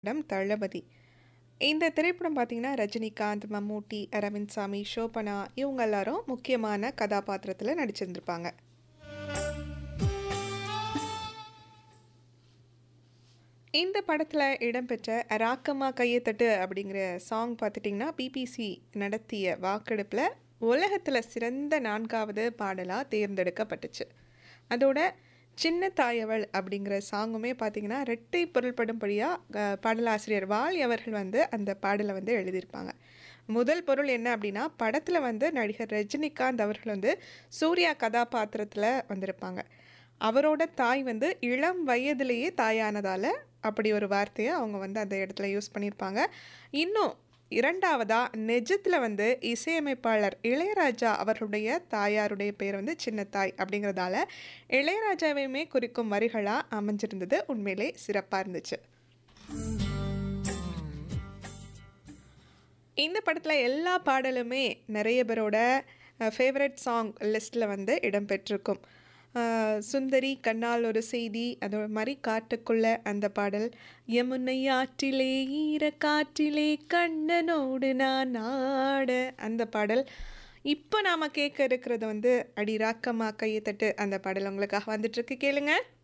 படம் தளபதி. இந்த திரைப்படம் பார்த்தீங்கன்னா, ரஜினிகாந்த், மம்மூட்டி, அரவிந்த் சாமி, ஷோபனா இவங்க எல்லாரும் முக்கியமான கதாபாத்திரத்தில நடிச்சிருந்திருப்பாங்க. இந்த படத்தில இடம்பெற்ற "ராக்கம்மா கைய தட்டு" அப்படிங்கிற சாங் பார்த்துட்டிங்கன்னா, பிபிசி நடத்திய வாக்கெடுப்பில உலகத்தில சிறந்த 4வது பாடலா தேர்ந்தெடுக்கப்பட்டுச்சு. அதோட "சின்ன தாயவள்" அப்படிங்கிற சாங்குமே பார்த்தீங்கன்னா, இரட்டை பொருள்படும்படியா அ பாடலாசிரியர் வாலி அவர்கள் வந்து அந்த பாடல வந்து எழுதியிருப்பாங்க. முதல் பொருள் என்ன அப்படின்னா, படத்தில வந்து நடிகர் ரஜினிகாந்த் அவர்கள் வந்து சூர்யா கதாபாத்திரத்தில வந்திருப்பாங்க. அவரோட தாய் வந்து இளம் வயதிலேயே தாயானதால, அப்படி ஒரு வார்த்தைய அவங்க வந்து அந்த இடத்துல யூஸ் பண்ணியிருப்பாங்க. இன்னும் 2வதா நிஜத்தில வந்து இசையமைப்பாளர் இளையராஜா அவர்களுடைய தாயாருடைய பேர் வந்து சின்னத்தாய் அப்படிங்கிறதால, இளையராஜாவையுமே குறிக்கும் வரிகளா அமைஞ்சிருந்தது. உண்மையிலே சிறப்பா இருந்துச்சு. இந்த படத்தில எல்லா பாடலுமே நெறைய பேரோட அ ஃபேவரைட் சாங் லிஸ்ட்ல வந்து இடம்பெற்றிருக்கும். அ "சுந்தரி கண்ணால் ஒரு செய்தி" அது மாரி "காட்டுக்குள்ள" அந்த பாடல், "யமுனை ஆற்றிலே ஈரக்காற்றிலே கண்ணனோடு நான் ஆட" அந்த பாடல். இப்ப நாம கேட்க இருக்கிறது வந்து "அடி ராக்கம்மா கைய தட்டு" அந்த பாடல் உங்களுக்காக வந்துட்டுருக்கு கேளுங்க.